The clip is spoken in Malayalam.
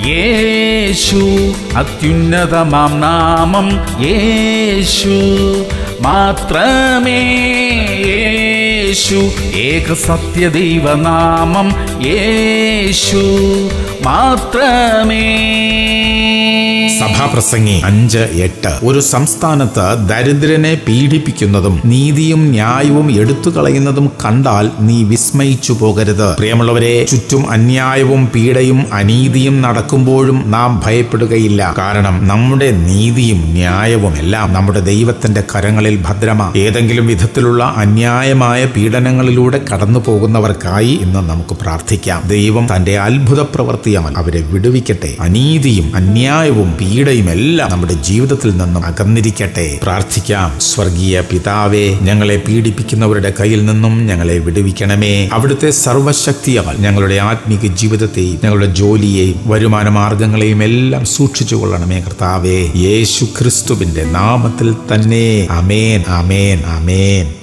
യേശു അത്യുന്നതമാം നാമം യേശു മാത്രമേ യേശു ഏക സത്യദൈവനാമം യേശു മാത്രമേ സഭാപ്രസംഗി അഞ്ച് എട്ട് ഒരു സംസ്ഥാനത്ത് ദരിദ്രനെ പീഡിപ്പിക്കുന്നതും നീതിയും ന്യായവും എടുത്തു കളയുന്നതും കണ്ടാൽ നീ വിസ്മയിച്ചു പോകരുത് പ്രിയമുള്ളവരെ ചുറ്റും അന്യായവും പീഡയും അനീതിയും നടക്കുമ്പോഴും നാം ഭയപ്പെടുകയില്ല കാരണം നമ്മുടെ നീതിയും ന്യായവും എല്ലാം നമ്മുടെ ദൈവത്തിന്റെ കരങ്ങളിൽ ഭദ്രമാ ഏതെങ്കിലും വിധത്തിലുള്ള അന്യായമായ പീഡനങ്ങളിലൂടെ കടന്നു പോകുന്നവർക്കായി ഇന്ന് നമുക്ക് പ്രാർത്ഥിക്കാം ദൈവം തന്റെ അത്ഭുത പ്രവൃത്തി അവൻ അവരെ വിടുവിക്കട്ടെ അനീതിയും അന്യായവും പീഡയും എല്ലാം നമ്മുടെ ജീവിതത്തിൽ നിന്നും അകന്നിരിക്കട്ടെ പ്രാർത്ഥിക്കാം സ്വർഗീയ പിതാവേ ഞങ്ങളെ പീഡിപ്പിക്കുന്നവരുടെ കയ്യിൽ നിന്നും ഞങ്ങളെ വിടുവിക്കണമേ അവിടുത്തെ സർവശക്തിയാൽ ഞങ്ങളുടെ ആത്മീക ജീവിതത്തെയും ഞങ്ങളുടെ ജോലിയെയും വരുമാന മാർഗങ്ങളെയും എല്ലാം സൂക്ഷിച്ചു കൊള്ളണമേ കർത്താവേ യേശു ക്രിസ്തുവിന്റെ നാമത്തിൽ തന്നെ അമേൻ അമേൻ അമേൻ